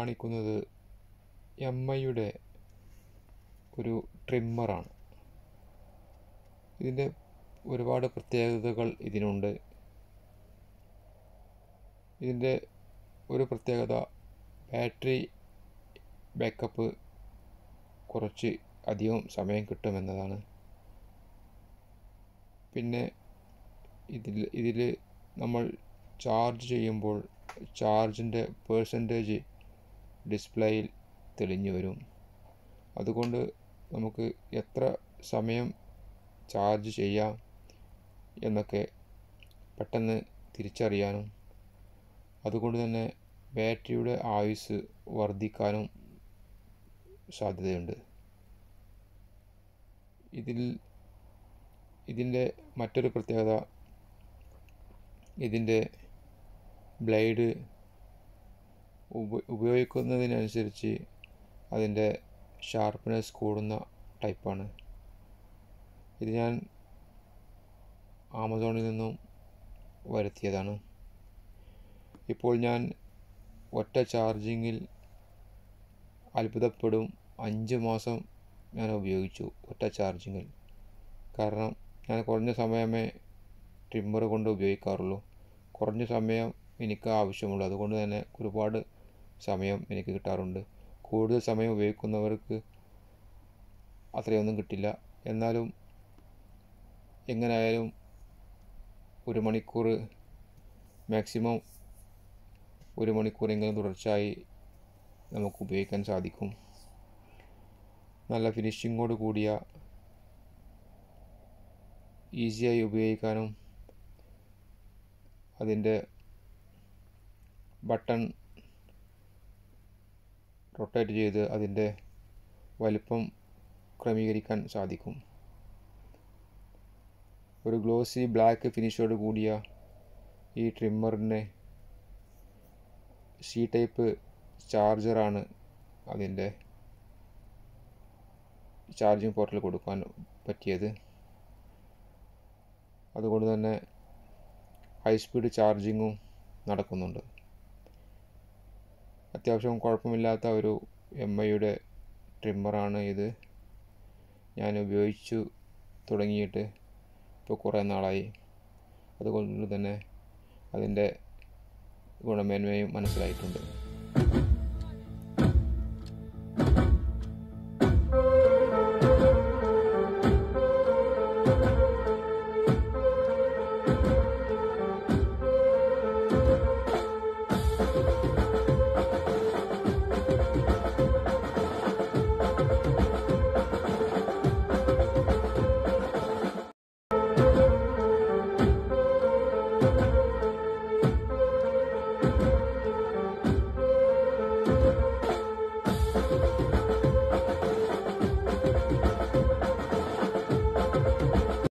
കാണിക്കുന്നത് എം ഐയുടെ ഒരു ട്രിമ്മറാണ് ഇതിൻ്റെ ഒരുപാട് പ്രത്യേകതകൾ ഇതിനുണ്ട് ഇതിൻ്റെ ഒരു പ്രത്യേകത ബാറ്ററി ബാക്കപ്പ് കുറച്ച് അധികം സമയം കിട്ടുമെന്നതാണ് പിന്നെ ഇതിൽ ഇതിൽ നമ്മൾ ചാർജ് ചെയ്യുമ്പോൾ ചാർജിൻ്റെ പേഴ്സൻറ്റേജ് ഡിസ്പ്ലേയിൽ തെളിഞ്ഞു വരും അതുകൊണ്ട് നമുക്ക് എത്ര സമയം ചാർജ് ചെയ്യാം എന്നൊക്കെ പെട്ടെന്ന് തിരിച്ചറിയാനും അതുകൊണ്ട് തന്നെ ബാറ്ററിയുടെ ആയുസ് വർദ്ധിക്കാനും സാധ്യതയുണ്ട് ഇതിൽ ഇതിൻ്റെ മറ്റൊരു പ്രത്യേകത ഇതിൻ്റെ ബ്ലേഡ് ഉപ ഉപയോഗിക്കുന്നതിനനുസരിച്ച് അതിൻ്റെ ഷാർപ്പ്നെസ് കൂടുന്ന ടൈപ്പാണ് ഇത് ഞാൻ ആമസോണിൽ നിന്നും വരുത്തിയതാണ് ഇപ്പോൾ ഞാൻ ഒറ്റ ചാർജിങ്ങിൽ അത്ഭുതപ്പെടും അഞ്ച് മാസം ഞാൻ ഉപയോഗിച്ചു ഒറ്റ ചാർജിങ്ങിൽ കാരണം ഞാൻ കുറഞ്ഞ സമയമേ ട്രിമ്മർ കൊണ്ട് ഉപയോഗിക്കാറുള്ളൂ കുറഞ്ഞ സമയം എനിക്ക് ആവശ്യമുള്ളൂ അതുകൊണ്ട് തന്നെ ഒരുപാട് സമയം എനിക്ക് കിട്ടാറുണ്ട് കൂടുതൽ സമയം ഉപയോഗിക്കുന്നവർക്ക് അത്രയൊന്നും കിട്ടില്ല എന്നാലും എങ്ങനെയായാലും ഒരു മണിക്കൂർ മാക്സിമം ഒരു മണിക്കൂറെങ്കിലും തുടർച്ചയായി നമുക്ക് ഉപയോഗിക്കാൻ സാധിക്കും നല്ല ഫിനിഷിങ്ങോട് കൂടിയ ഈസിയായി ഉപയോഗിക്കാനും അതിൻ്റെ ബട്ടൺ റൊട്ടേറ്റ് ചെയ്ത് അതിൻ്റെ വലിപ്പം ക്രമീകരിക്കാൻ സാധിക്കും ഒരു ഗ്ലോസി ബ്ലാക്ക് ഫിനിഷോട് കൂടിയ ഈ ട്രിമ്മറിന് സി ടൈപ്പ് ചാർജറാണ് അതിൻ്റെ ചാർജിങ് പോർട്ടിൽ കൊടുക്കാൻ പറ്റിയത് അതുകൊണ്ട് തന്നെ ഹൈ സ്പീഡ് ചാർജിങ്ങും നടക്കുന്നുണ്ട് അത്യാവശ്യം കുഴപ്പമില്ലാത്ത ഒരു എം ഐയുടെ ട്രിമ്മറാണ് ഇത് ഞാൻ ഉപയോഗിച്ചു തുടങ്ങിയിട്ട് ഇപ്പോൾ കുറേ നാളായി അതുകൊണ്ട് തന്നെ അതിൻ്റെ ഗുണമേന്മയും മനസ്സിലായിട്ടുണ്ട്